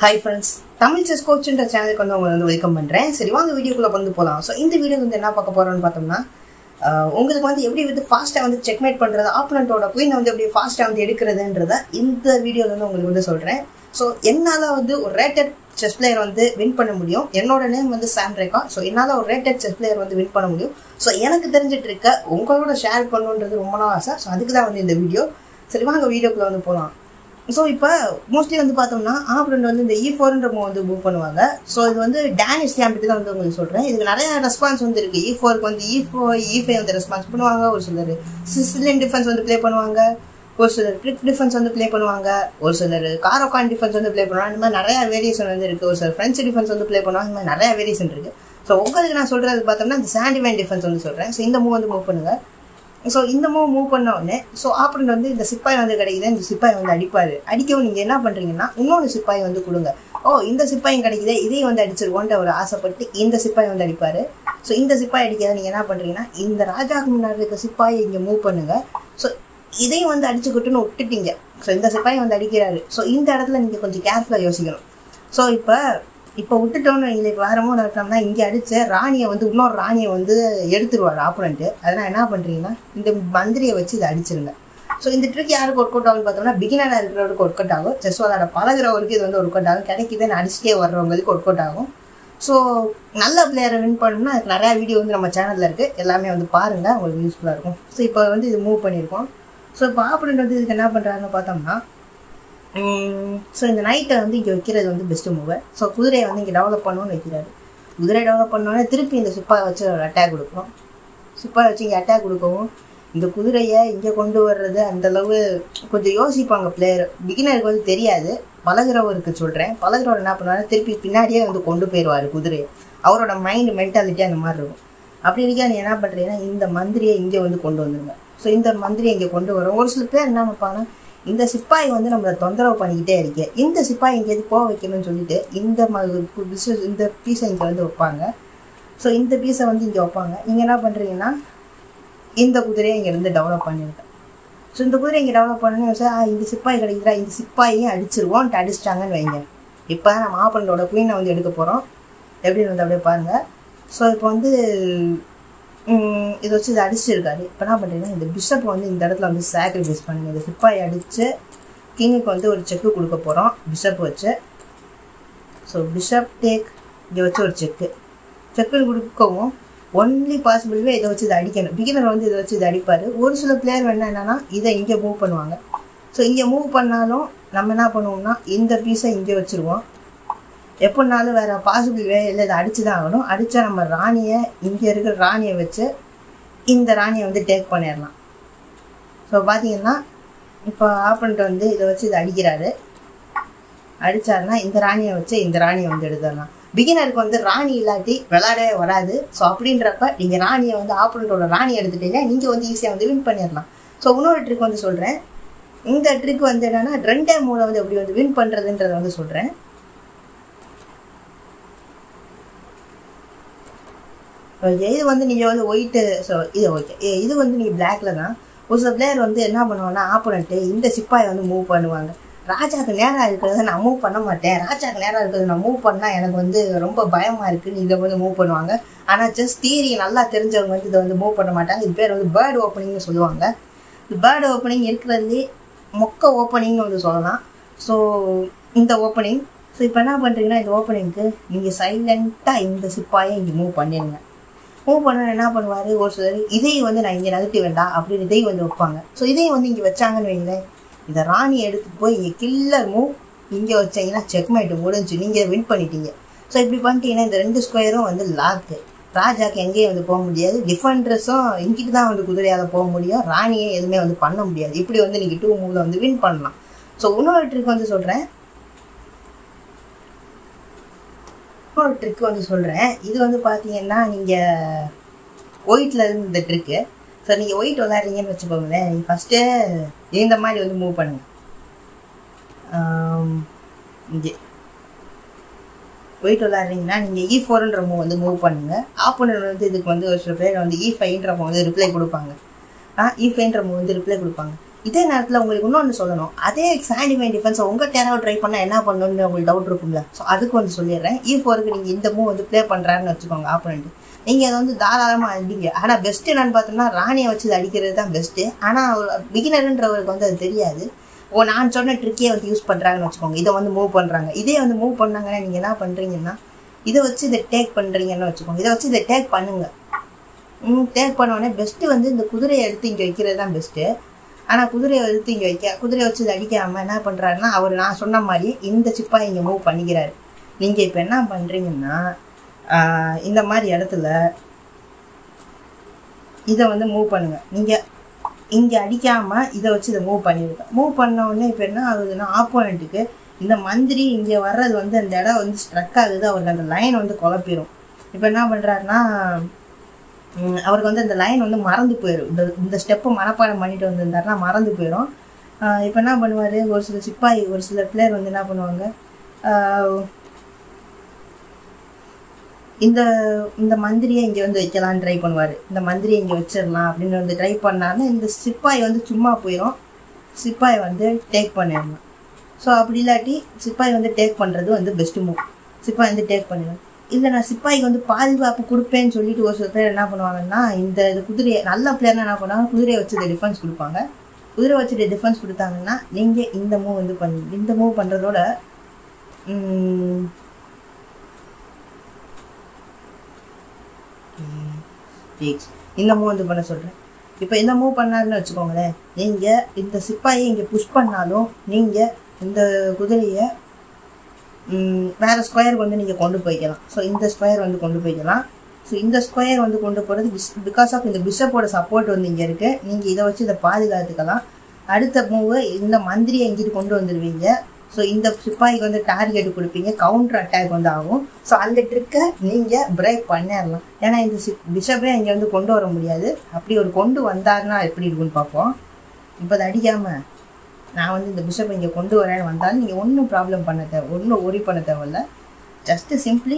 hi friends Tamil chess கோச்சுன்ற சேனலுக்கு வந்து உங்களை வந்து வெல்கம் பண்ணுறேன் சரி வாங்க வீடியோக்குள்ளே வந்து போகலாம் ஸோ இந்த வீடியோ வந்து என்ன பார்க்க போகிறோம்னு பார்த்தோம்னா ஆஹ், உங்களுக்கு வந்து எப்படி வந்து ஃபாஸ்ட்டாக வந்து செக்மேட் பண்ணுறது ஆப்பனண்ட்டோட குயினை வந்து எப்படி ஃபாஸ்ட்டாக வந்து எடுக்கிறதுன்றத இந்த வீடியோவில் வந்து உங்களுக்கு வந்து சொல்கிறேன் ஸோ என்னால் வந்து ஒரு ரேட்டட் செஸ் பிளேயர் வந்து வின் பண்ண முடியும் என்னோட நேம் வந்து சாம் ரேகா ஸோ என்னால் ஒரு ரேட்டட் செஸ் பிளேயர் வந்து வின் பண்ண முடியும் ஸோ எனக்கு தெரிஞ்சிட்டு இருக்க உங்களோட ஷேர் பண்ணணுன்றது ரொம்ப நாள் ஆசை ஸோ அதுக்கு தான் வந்து இந்த வீடியோ சரி வாங்க வீடியோக்குள்ளே வந்து போகலாம் ஸோ இப்போ மோஸ்ட்லி வந்து பார்த்தோம்னா ஆப்ரண்ட் வந்து இந்த இ ஃபோர்ன்ற மூவ் வந்து மூவ் பண்ணுவாங்க ஸோ இது வந்து டேனிஷ் கேம்பிட்டு தான் வந்து உங்களுக்கு சொல்கிறேன் இதுக்கு நிறைய ரெஸ்பான்ஸ் வந்து இருக்குது இ ஃபோருக்கு வந்து இ ஃபோர் இ ஃபைவ் வந்து ரெஸ்பான்ஸ் பண்ணுவாங்க ஒரு சிலர் சிஸ்லின் டிஃபென்ஸ் வந்து ப்ளே பண்ணுவாங்க ஒரு சிலர் ட்ரிக் டிஃபென்ஸ் வந்து ப்ளே பண்ணுவாங்க ஒரு சிலர் காரோகான் டிஃபென்ஸ் வந்து ப்ளே பண்ணுவாங்க இந்த மாதிரி நிறைய வேரியேஷன் வந்து இருக்குது ஒரு சிலர் ஃப்ரெஞ்ச் டிஃபென்ஸ் வந்து ப்ளே பண்ணுவாங்க இந்த மாதிரி நிறைய வேரியேஷன் இருக்குது ஸோ உங்களுக்கு நான் சொல்கிறது பார்த்தோம்னா இந்த சாண்டிமேன் டிஃபென்ஸ் வந்து சொல்கிறேன் ஸோ இந்த மூவ் வந்து மூவ் பண்ணுங்கள் ஸோ இந்த மூவ் மூவ் பண்ண உடனே ஸோ ஆப்பரண்ட் வந்து இந்த சிப்பாய் வந்து கிடைக்குது இந்த சிப்பாய் வந்து அடிப்பார் அடிக்கவும் நீங்கள் என்ன பண்ணுறீங்கன்னா இன்னொன்று சிப்பாய் வந்து கொடுங்க ஓ இந்த சிப்பாயும் கிடைக்குதே இதையும் வந்து அடிச்சிருவோன்ட்டு அவர் ஆசைப்பட்டு இந்த சிப்பாய் வந்து அடிப்பார் ஸோ இந்த சிப்பாய் அடிக்காத நீங்கள் என்ன பண்ணுறீங்கன்னா இந்த ராஜாவுக்கு முன்னாடி இருக்க சிப்பாயை இங்கே மூவ் பண்ணுங்கள் ஸோ இதையும் வந்து அடிச்சுக்கிட்டுன்னு விட்டுட்டீங்க ஸோ இந்த சிப்பாய் வந்து அடிக்கிறாரு ஸோ இந்த இடத்துல நீங்கள் கொஞ்சம் கேர்ஃபுல்லாக யோசிக்கணும் ஸோ இப்போ இப்போ விட்டுட்டோன்னு எங்களுக்கு வேறமோ நடத்தோம்னா இங்கே அடிச்ச ராணியை வந்து இன்னொரு ராணியை வந்து எடுத்துருவார் ஆப்போனண்ட்டு அதனால் என்ன பண்ணுறீங்கன்னா இந்த மந்திரியை வச்சு இதை அடிச்சிருங்க ஸோ இந்த ட்ரிக் யாருக்கு ஒர்க் அவுட் ஆகும்னு பார்த்தோம்னா பிகினராக இருக்கிறவருக்கு ஒர்க் அவுட் ஆகும் செஸ் விளாட பழகுறவருக்கு இது வந்து ஒர்க் அவுட் ஆகும் கிடைக்குதுன்னு அடிச்சுட்டே வர்றவங்களுக்கு ஒர்க் அவுட் ஆகும் ஸோ நல்ல பிளேயரை வின் பண்ணணும்னா அதுக்கு நிறையா வீடியோ வந்து நம்ம சேனலில் இருக்குது எல்லாமே வந்து பாருங்கள் உங்களுக்கு யூஸ்ஃபுல்லாக இருக்கும் ஸோ இப்போ வந்து இது மூவ் பண்ணியிருக்கோம் ஸோ இப்போ ஆப்போனண்ட் வந்து இதுக்கு என்ன பண்ணுறாருன்னு பார்த்தோம்னா ஸோ இந்த நைட்டை வந்து இங்கே வைக்கிறது வந்து பெஸ்ட்டு மூவர் ஸோ குதிரையை வந்து இங்கே டெவலப் பண்ணணும்னு வைக்கிறாரு குதிரை டெவலப் பண்ணோன்னே திருப்பி இந்த சிப்பாயை வச்சு ஒரு அட்டாக் கொடுக்குறோம் சிப்பாயை வச்சு இங்கே அட்டாக் கொடுக்கவும் இந்த குதிரையை இங்கே கொண்டு வர்றது அந்த அளவு கொஞ்சம் யோசிப்பாங்க பிளேயர் பிகினருக்கு வந்து தெரியாது பழகுறவருக்கு சொல்கிறேன் பழகுறவர் என்ன பண்ணுவாரு திருப்பி பின்னாடியே வந்து கொண்டு போயிடுவார் குதிரையை அவரோட மைண்ட் மென்டாலிட்டி அந்த மாதிரி இருக்கும் அப்படி இருக்கா நீ என்ன பண்ணுறீங்கன்னா இந்த மந்திரியை இங்கே வந்து கொண்டு வந்துருங்க ஸோ இந்த மந்திரியை இங்கே கொண்டு வரும் ஒரு சில பேர் என்ன நினைப்பாங்கன்னா இந்த சிப்பாய் வந்து நம்மளை தொந்தரவு பண்ணிக்கிட்டே இருக்கே இந்த சிப்பாய் எங்கேயாவது போக வைக்கணும்னு சொல்லிட்டு இந்த ம business- இந்த பீஸை இங்கே வந்து வைப்பாங்க ஸோ இந்த பீஸை வந்து இங்கே வைப்பாங்க நீங்கள் என்ன பண்ணுறீங்கன்னா இந்த குதிரையை இங்கே வந்து டெவலப் பண்ணிருக்கேன் ஸோ இந்த குதிரை இங்கே டெவலப் பண்ணணும் சார் ஆ, இந்த சிப்பாய் கிடைக்குதா இந்த சிப்பாயையும் அடிச்சிருவோம் அடிச்சிட்டாங்கன்னு வைங்க இப்போ நம்ம ஆப்பனோட குயினை வந்து எடுக்க போகிறோம் எப்படின்னு வந்து அப்படியே பாருங்கள் ஸோ இப்போ வந்து ம், இதை வச்சு இதை அடிச்சிருக்காரு இப்போ என்ன பண்ணுறீங்கன்னா இந்த பிஷப் வந்து இந்த இடத்துல வந்து சாக்ரிஃபைஸ் பண்ணுங்க இந்த சிப்பாய் அடித்து கிங்குக்கு வந்து ஒரு செக்கு கொடுக்க போகிறோம் பிஷப் வச்சு ஸோ பிஷப் டேக் இங்கே வச்சு ஒரு செக்கு செக்குன்னு கொடுக்கவும் ஒன்லி பாசிபிள்வே இதை வச்சு இதை அடிக்கணும் பிகினர் வந்து இதை வச்சு இதை அடிப்பார் ஒரு சில பிளேயர் வேணா என்னன்னா இதை இங்கே மூவ் பண்ணுவாங்க ஸோ இங்கே மூவ் பண்ணாலும் நம்ம என்ன பண்ணுவோம்னா இந்த பீஸை இங்கே வச்சுருவோம் எப்படினாலும் வேற பாசிபிள் வே இல்லை இதை அடிச்சு தான் ஆகணும் அடித்தா நம்ம ராணியை இங்கே இருக்கிற ராணியை வச்சு இந்த ராணியை வந்து டேக் பண்ணிடலாம் ஸோ பார்த்தீங்கன்னா இப்போ ஆப்பனண்ட் வந்து இதை வச்சு இதை அடிக்கிறாரு அடிச்சாருன்னா இந்த ராணியை வச்சு இந்த ராணியை வந்து எடுத்துடலாம் பிகினருக்கு வந்து ராணி இல்லாட்டி விளையாடவே வராது ஸோ அப்படின்றப்ப நீங்கள் ராணியை வந்து ஆப்பனண்ட்டோட ராணி எடுத்துட்டீங்க நீங்கள் வந்து ஈஸியாக வந்து வின் பண்ணிடலாம் ஸோ இன்னொரு ட்ரிக் வந்து சொல்கிறேன் இந்த ட்ரிக் வந்து என்னன்னா ரெண்டே மூளை வந்து எப்படி வந்து வின் பண்ணுறதுன்றதை வந்து சொல்கிறேன் ஓகே இது வந்து நீங்கள் வந்து ஒயிட்டு ஸோ இது ஓகே இது வந்து நீங்கள் பிளாக்ல தான் ஒரு சில பிளேயர் வந்து என்ன பண்ணுவாங்கன்னா ஆப்போனண்ட்டு இந்த சிப்பாயை வந்து மூவ் பண்ணுவாங்க ராஜாக்கு நேராக இருக்கிறத நான் மூவ் பண்ண மாட்டேன் ராஜாக்கு நேராக இருக்கிறத நான் மூவ் பண்ணால் எனக்கு வந்து ரொம்ப பயமாக இருக்குன்னு இதை வந்து மூவ் பண்ணுவாங்க ஆனால் ஜஸ்ட் தியரி நல்லா தெரிஞ்சவங்க வந்து இதை வந்து மூவ் பண்ண மாட்டாங்க இது பேர் வந்து பேர்டு ஓப்பனிங்னு சொல்லுவாங்க இந்த பேர்டு ஓப்பனிங் இருக்கிறதுலே மொக்க ஓப்பனிங்னு வந்து சொல்லலாம் ஸோ இந்த ஓப்பனிங் ஸோ இப்போ என்ன பண்ணுறீங்கன்னா இந்த ஓப்பனிங்க்கு நீங்கள் சைலண்ட்டாக இந்த சிப்பாயை இங்கே மூவ் பண்ணிடுங்க மூவ் பண்ண என்ன பண்ணுவார் ஒரு சிலர் இதையும் வந்து நான் இங்கே நகர்த்தி வேண்டாம் அப்படின்னு இதையும் வந்து வைப்பாங்க ஸோ இதையும் வந்து இங்கே வச்சாங்கன்னு வைங்களேன் இதை ராணி எடுத்துட்டு போய் இங்கே கில்லர் மூவ் இங்கே வச்சீங்கன்னா செக்மேட் முடிஞ்சு நீங்கள் வின் பண்ணிட்டீங்க ஸோ இப்படி பண்ணிட்டீங்கன்னா இந்த ரெண்டு ஸ்கொயரும் வந்து லாக்கு ராஜாக்கு எங்கேயும் வந்து போக முடியாது டிஃபெண்டர்ஸும் இங்கிட்டு தான் வந்து குதிரையால் போக முடியும் ராணியை எதுவுமே வந்து பண்ண முடியாது இப்படி வந்து நீங்கள் டூ மூவில் வந்து வின் பண்ணலாம் ஸோ இன்னொரு ட்ரிக் வந்து சொல்கிறேன் இன்னொரு ட்ரிக் வந்து சொல்கிறேன் இது வந்து பார்த்தீங்கன்னா நீங்கள் ஒயிட்டில் இருந்து இந்த ட்ரிக்கு ஸோ நீங்கள் ஒயிட் விளாட்றீங்கன்னு வச்சுக்கோங்களேன் நீங்கள் ஃபஸ்ட்டு இந்த மாதிரி வந்து மூவ் பண்ணுங்கள் இங்கே ஒயிட் விளாட்றீங்கன்னா நீங்கள் இ ஃபோர்ன்ற மூவ் வந்து மூவ் பண்ணுங்கள் ஆப்போனர் வந்து இதுக்கு வந்து ஒரு சில பேர் வந்து இ ஃபைவ்ன்ற மூவ் வந்து ரிப்ளை கொடுப்பாங்க ஆ இ ஃபைவ்ன்ற மூவ் வந்து ரிப்ளை கொடுப்பாங்க இதே நேரத்தில் உங்களுக்கு இன்னொன்று சொல்லணும் அதே சாண்டிமைன் டிஃபென்ஸை உங்கள் டேராவை ட்ரை பண்ணால் என்ன பண்ணணும்னு உங்களுக்கு டவுட் இருக்கும்ல ஸோ அதுக்கு வந்து சொல்லிடுறேன் இ ஃபோருக்கு நீங்கள் இந்த மூவ் வந்து ப்ளே பண்ணுறாருன்னு வச்சுக்கோங்க ஆப்போனண்ட் நீங்கள் அதை வந்து தாராளமாக அடிங்க ஆனால் பெஸ்ட்டு என்னன்னு பார்த்தோம்னா ராணியை வச்சு இது அடிக்கிறது தான் பெஸ்ட்டு ஆனால் பிகினருன்றவருக்கு வந்து அது தெரியாது ஓ நான் சொன்ன ட்ரிக்கே வந்து யூஸ் பண்ணுறாங்கன்னு வச்சுக்கோங்க இதை வந்து மூவ் பண்ணுறாங்க இதே வந்து மூவ் பண்ணாங்கன்னா நீங்கள் என்ன பண்ணுறீங்கன்னா இதை வச்சு இதை டேக் பண்ணுறீங்கன்னு வச்சுக்கோங்க இதை வச்சு இதை டேக் பண்ணுங்க ம் டேக் பண்ண உடனே பெஸ்ட்டு வந்து இந்த குதிரையை எடுத்து இங்கே வைக்கிறது தான் பெஸ்ட்டு ஆனால் குதிரையை எடுத்து இங்கே வைக்க குதிரையை வச்சு இதை அடிக்காமல் என்ன பண்ணுறாருன்னா அவர் நான் சொன்ன மாதிரி இந்த சிப்பாக இங்கே மூவ் பண்ணிக்கிறாரு நீங்கள் இப்போ என்ன பண்ணுறீங்கன்னா இந்த மாதிரி இடத்துல இதை வந்து மூவ் பண்ணுங்கள் நீங்கள் இங்கே அடிக்காமல் இதை வச்சு இதை மூவ் பண்ணிடுங்க மூவ் பண்ண உடனே இப்போ என்ன ஆகுதுன்னா ஆப்போனண்ட்டுக்கு இந்த மந்திரி இங்கே வர்றது வந்து அந்த இடம் வந்து ஸ்ட்ரக் ஆகுது அவருக்கு அந்த லைன் வந்து குழப்பிடும் இப்போ என்ன பண்ணுறாருன்னா அவருக்கு வந்து அந்த லைன் வந்து மறந்து போயிடும் இந்த இந்த ஸ்டெப்பை மனப்பாடம் பண்ணிட்டு வந்திருந்தாருன்னா மறந்து போயிடும் இப்போ என்ன பண்ணுவார் ஒரு சில சிப்பாய் ஒரு சில பிளேயர் வந்து என்ன பண்ணுவாங்க இந்த இந்த மந்திரியை இங்கே வந்து வைக்கலான்னு ட்ரை பண்ணுவார் இந்த மந்திரியை இங்கே வச்சிடலாம் அப்படின்னு வந்து ட்ரை பண்ணாருன்னா இந்த சிப்பாய் வந்து சும்மா போயிடும் சிப்பாய் வந்து டேக் பண்ணிடலாம் ஸோ அப்படி இல்லாட்டி சிப்பாய் வந்து டேக் பண்ணுறது வந்து பெஸ்ட்டு மூவ் சிப்பாய் வந்து டேக் பண்ணிடும் இல்லை நான் சிப்பாய்க்கு வந்து பாதுகாப்பு கொடுப்பேன்னு சொல்லிட்டு ஒரு சில பேர் என்ன பண்ணுவாங்கன்னா இந்த இது குதிரையை நல்ல பிளேயர்னா என்ன பண்ணுவாங்க குதிரையை வச்சு டிஃபென்ஸ் கொடுப்பாங்க குதிரை வச்சுட்டு டிஃபென்ஸ் கொடுத்தாங்கன்னா நீங்கள் இந்த மூவ் வந்து பண்ணி இந்த மூவ் பண்ணுறதோட இந்த மூவ் வந்து பண்ண சொல்கிறேன் இப்போ இந்த மூவ் பண்ணாருன்னு வச்சுக்கோங்களேன் நீங்கள் இந்த சிப்பாயை இங்கே புஷ் பண்ணாலும் நீங்கள் இந்த குதிரையை வேறு ஸ்கொயருக்கு வந்து நீங்கள் கொண்டு போய்க்கலாம் ஸோ இந்த ஸ்கொயர் வந்து கொண்டு போய்க்கலாம் ஸோ இந்த ஸ்கொயர் வந்து கொண்டு போகிறது பிஸ் பிகாஸ் ஆஃப் இந்த பிஷப்போட சப்போர்ட் வந்து இங்கே இருக்குது நீங்கள் இதை வச்சு இதை பாதுகாத்துக்கலாம் அடுத்த மூவு இந்த மந்திரியை இங்கிட்டு கொண்டு வந்துடுவீங்க ஸோ இந்த சிப்பாய்க்கு வந்து டார்கெட் கொடுப்பீங்க கவுண்டர் அட்டாக் வந்து ஆகும் ஸோ அந்த ட்ரிக்கை நீங்கள் பிரேக் பண்ணிடலாம் ஏன்னா இந்த சிப் பிஷப்பே இங்கே வந்து கொண்டு வர முடியாது அப்படி ஒரு கொண்டு வந்தாருன்னா எப்படி இருக்குன்னு பார்ப்போம் இப்போ அதை அடிக்காமல் நான் வந்து இந்த பிஷப்பை இங்கே கொண்டு வரேன்னு வந்தாலும் நீங்கள் ஒன்றும் ப்ராப்ளம் பண்ண தேவை ஒன்றும் ஒரி பண்ண தேவையில்ல ஜஸ்ட்டு சிம்ப்ளி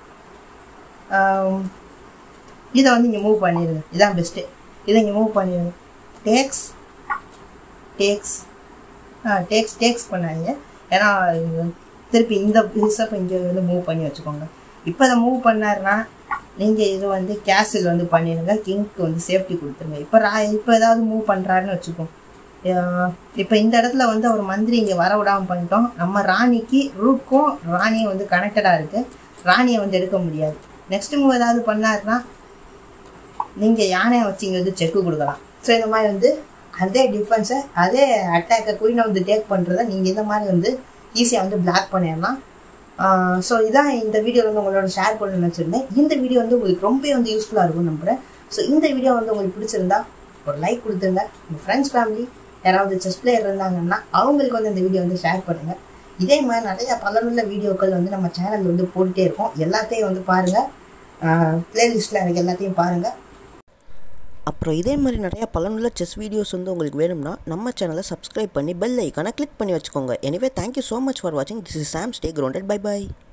இதை வந்து இங்கே மூவ் பண்ணிடுங்க இதான் பெஸ்ட்டு இதை இங்கே மூவ் பண்ணிடுங்க டேக்ஸ் டேக்ஸ் ஆ டேக்ஸ் டேக்ஸ் பண்ணாதீங்க ஏன்னா திருப்பி இந்த பிஷப்பை இங்கே வந்து மூவ் பண்ணி வச்சுக்கோங்க இப்போ அதை மூவ் பண்ணாருன்னா நீங்கள் இது வந்து கேஸில் வந்து பண்ணிடுங்க கிங்க்கு வந்து சேஃப்டி கொடுத்துருங்க இப்போ ரா இப்போ ஏதாவது மூவ் பண்ணுறாருன்னு வச்சுக்கோங்க இப்போ இந்த இடத்துல வந்து அவர் மந்திரி இங்கே வர விடாமல் பண்ணிட்டோம் நம்ம ராணிக்கு ரூட்க்கும் ராணியும் வந்து கனெக்டடாக இருக்குது ராணியை வந்து எடுக்க முடியாது நெக்ஸ்ட் மூவ் ஏதாவது பண்ணாருன்னா நீங்கள் யானையை வச்சு இங்கே வந்து செக்கு கொடுக்கலாம் ஸோ இந்த மாதிரி வந்து அதே டிஃபென்ஸை அதே அட்டாக்கை குயினை வந்து டேக் பண்ணுறத நீங்கள் இந்த மாதிரி வந்து ஈஸியாக வந்து பிளாக் பண்ணிடலாம் ஸோ இதான் இந்த வீடியோ வந்து உங்களோட ஷேர் பண்ணணும்னு வச்சுருந்தேன் இந்த வீடியோ வந்து உங்களுக்கு ரொம்ப வந்து யூஸ்ஃபுல்லாக இருக்கும்னு நம்புகிறேன் ஸோ இந்த வீடியோ வந்து உங்களுக்கு பிடிச்சிருந்தா ஒரு லைக் கொடுத்துருங்க உங்கள் ஃப்ரெண்ட்ஸ் ஃபேமிலி யாராவது செஸ் பிளேயர் இருந்தாங்கன்னா அவங்களுக்கு வந்து இந்த வீடியோ வந்து ஷேர் பண்ணுங்கள் இதே மாதிரி நிறைய பலனுள்ள வீடியோக்கள் வந்து நம்ம சேனலில் வந்து போட்டுகிட்டே இருக்கோம் எல்லாத்தையும் வந்து பாருங்கள் ப்ளேலிஸ்ட்டில் எனக்கு எல்லாத்தையும் பாருங்கள் அப்புறம் இதே மாதிரி நிறையா பலனுள்ள செஸ் வீடியோஸ் வந்து உங்களுக்கு வேணும்னா நம்ம சேனலை சப்ஸ்கிரைப் பண்ணி பெல் ஐக்கானை கிளிக் பண்ணி வச்சுக்கோங்க anyway thank you so much for வாட்சிங் this is Sam stay grounded bye by